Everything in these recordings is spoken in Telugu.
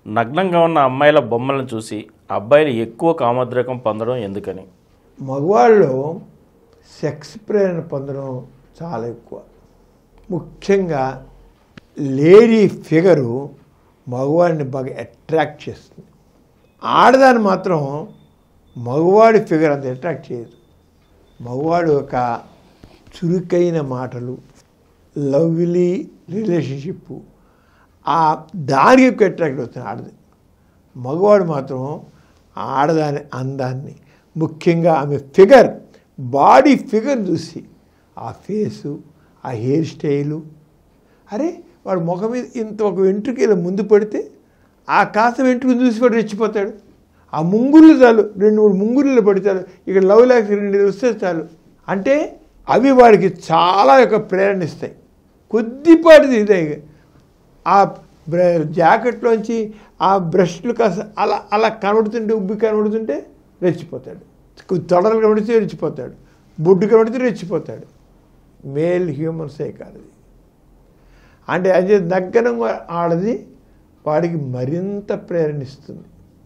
నగ్నంగా ఉన్న అమ్మాయిల బొమ్మలను చూసి అబ్బాయిలు ఎక్కువ కామోద్రేకం పొందడం ఎందుకని మగవాళ్ళు సెక్స్ ప్రేరణ పొందడం చాలా ఎక్కువ ముఖ్యంగా లేడీ ఫిగరు మగవాడిని బాగా అట్రాక్ట్ చేస్తుంది ఆడదాన్ని మాత్రం మగవాడి ఫిగర్ అంత అట్రాక్ట్ చేయదు మగవాడు ఒక చురుకైన మాటలు లవ్లీ రిలేషన్షిప్ ఆ దానికి ఎక్కువ అట్రాక్ట్ అవుతుంది ఆడది మగవాడు మాత్రం ఆడదాని అందాన్ని ముఖ్యంగా ఆమె ఫిగర్ బాడీ ఫిగర్ చూసి ఆ ఫేసు ఆ హెయిర్ స్టైలు అరే వాడు ముఖం మీద ఇంత ఒక వెంట్రుక ముందు పడితే ఆ కాస్త వెంట్రుకను చూసి వాడు రెచ్చిపోతాడు ఆ ముంగుళ్ళు చాలు రెండు మూడు ముంగుళ్ళు పడతాడు ఇక్కడ లవ్ ల్యాక్స్ రెండు వస్తే చాలు అంటే అవి వాడికి చాలా యొక్క ప్రేరణ ఇస్తాయి కొద్దిపాటిది ఇదే ఆ బ్ర జాకెట్లోంచి ఆ బ్రష్లు కాస్త అలా అలా కనబడుతుంటే ఉబ్బి కనబడుతుంటే రెచ్చిపోతాడు కొద్ది తొడలు కనబడితే రెచ్చిపోతాడు బొడ్డు కనబడితే రెచ్చిపోతాడు మేల్ హ్యూమన్సే కాదు ఇది. అంటే అది నగ్గనంగా ఆడది వాడికి మరింత ప్రేరణిస్తుంది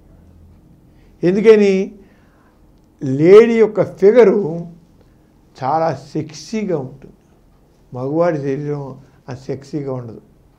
ఎందుకని లేడీ యొక్క ఫిగరు చాలా సెక్సీగా ఉంటుంది మగవాడి శరీరం ఆ సెక్సీగా ఉండదు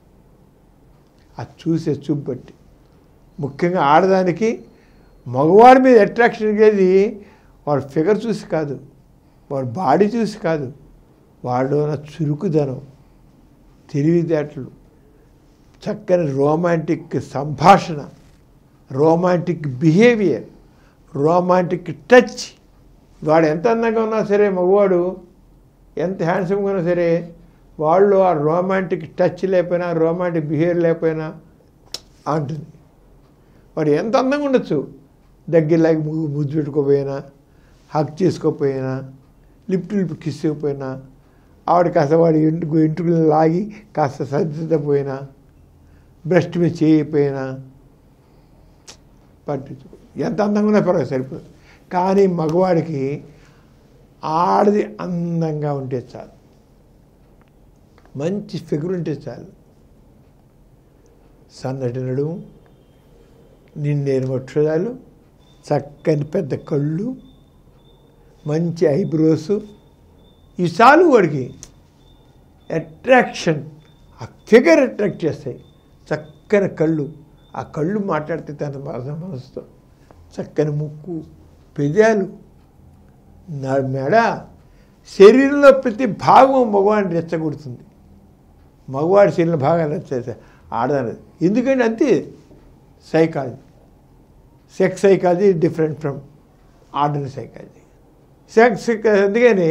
అది చూసే చూపు బట్టి ముఖ్యంగా ఆడదానికి మగవాడి మీద అట్రాక్షన్ కలిగేది వాడి ఫిగర్ చూసి కాదు వాడి బాడీ చూసి కాదు వాడు ఉన్న చురుకుదనం తెలివితేటలు చక్కని రోమాంటిక్ సంభాషణ రోమాంటిక్ బిహేవియర్ రోమాంటిక్ టచ్ వాడు ఎంత అందంగా ఉన్నా సరే మగవాడు ఎంత హ్యాండ్సమ్గా ఉన్నా సరే వాళ్ళు ఆ రోమాంటిక్ టచ్ లేకపోయినా రోమాంటిక్ బిహేవియర్ లేకపోయినా అంటుంది వాడు ఎంత అందంగా ఉండొచ్చు దగ్గరలాగి ము- ముద్దు పెట్టుకోపోయినా హక్ చేసుకోకపోయినా లిప్ టు లిప్ కిస్ ఇవ్వకపోయినా ఆవిడ కాస్త వాడి ఎంటుకు ఎంటుకలు లాగి కాస్త సర్దిద్దపోయినా బ్రెస్ట్ మీద చేయకపోయినా పట్టించు ఎంత అందంగా ఉన్నా పర్వాలేదు సరిపోదు కానీ మగవాడికి ఆడది అందంగా ఉంటే చాలు మంచి ఫిగర్ ఉంటే చాలు సన్నటి నడుము నిండేని వక్షరాలు చక్కని పెద్ద కళ్ళు మంచి ఐబ్రోస్ ఈ చాలు వాడికి అట్రాక్షన్ ఆ ఫిగర్ అట్రాక్ట్ చేస్తాయి చక్కని కళ్ళు ఆ కళ్ళు మాట్లాడితే తన మనసు మనసుతో చక్కని ముక్కు పెదాలు నా మెడ శరీరంలో ప్రతి భాగం మగవాడిని రెచ్చగొడుతుంది మగవాడి శరీరం భాగాలు రెచ్చేస్తే ఆడదాని ఎందుకంటే అంతే psychology sex psychology different from ordinary psychology sex అందుకని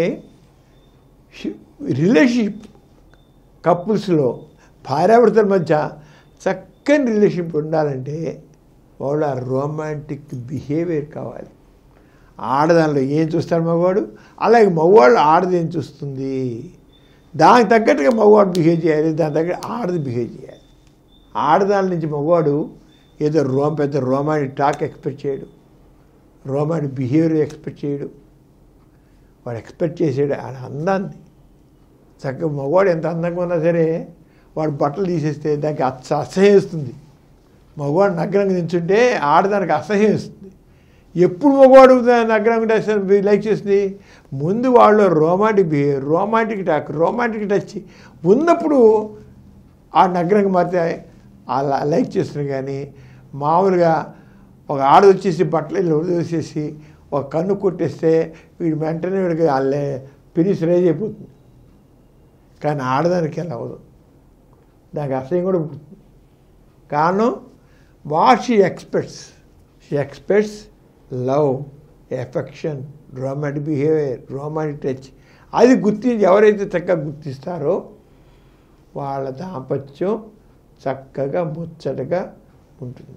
రిలేషన్షిప్ కపుల్స్లో భార్యాభర్తల మధ్య చక్కని రిలేషన్షిప్ ఉండాలంటే వాళ్ళు ఆ రొమాంటిక్ బిహేవియర్ కావాలి ఆడదానిలో ఏం చూస్తాడు మగవాడు అలాగే మగవాళ్ళు ఆడది ఏం చూస్తుంది దానికి తగ్గట్టుగా మగవాడు బిహేవ్ చేయాలి దాని తగ్గట్టు ఆడది బిహేవ్ చేయాలి ఆడదాని నుంచి మగవాడు ఏదో రోమ్ పెద్ద రోమాంటిక్ టాక్ ఎక్స్పెక్ట్ చేయడు రోమాంటిక్ బిహేవియర్ ఎక్స్పెక్ట్ చేయడు వాడు ఎక్స్పెక్ట్ చేసాడు ఆడ అందాన్ని చక్కగా మగవాడు ఎంత అందంగా ఉన్నా సరే వాడు బట్టలు తీసేస్తే దానికి అచ్చ అసహ్యం వేస్తుంది మగవాడు నగ్నంగా నించుంటే ఆడదానికి అసహ్యం వేస్తుంది ఎప్పుడు మగవాడు దా- నగ్నంగా ఉంటే లైక్ చేస్తుంది ముందు వాళ్ళు romantic behaviour romantic talk romantic touch ఉన్నప్పుడు ఆ నగ్నంగా మారితే అలా లైక్ చేస్తున్నారు కానీ మామూలుగా ఒక ఆడ వచ్చేసి బట్టలు ఇలా వదిలేసేసి ఒక కన్ను కొట్టేస్తే వీడు వెంటనే వీడికి అల్లే పినిస్ రేజ్ అయిపోతుంది కానీ ఆడదానికి ఎలా అవ్వదు దానికి అసహ్యం కూడా పుడుతుంది కారణం what she expects she expects love affection romantic behaviour romantic touch అది గుర్తించి ఎవరైతే చక్కగా గుర్తిస్తారో వాళ్ళ దాంపత్యం చక్కగా ముచ్చటగా ఉంటుంది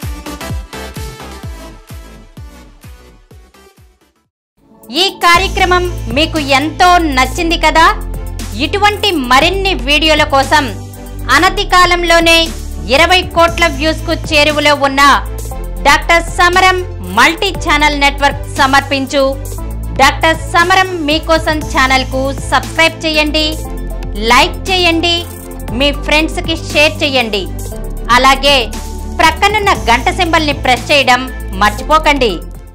ఈ కార్యక్రమం మీకు ఎంతో నచ్చింది కదా ఇటువంటి మరిన్ని వీడియోల కోసం అనతి కాలంలోనే ఇరవై కోట్ల వ్యూస్ కు చేరువలో ఉన్న doctor Samaram multi channel network సమర్పించు డాక్టర్ సమరం మీకోసం ఛానల్ కు సబ్స్క్రైబ్ చేయండి లైక్ చేయండి మీ ఫ్రెండ్స్ కి షేర్ చేయండి అలాగే ప్రక్కనున్న గంట సింబల్ని ప్రెస్ చేయడం మర్చిపోకండి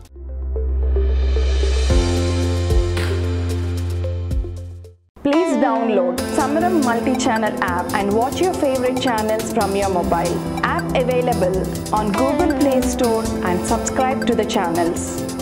Please download Samaram multi-channel app and watch your favorite channels from your mobile. App available on Google Play Store and subscribe to the channels.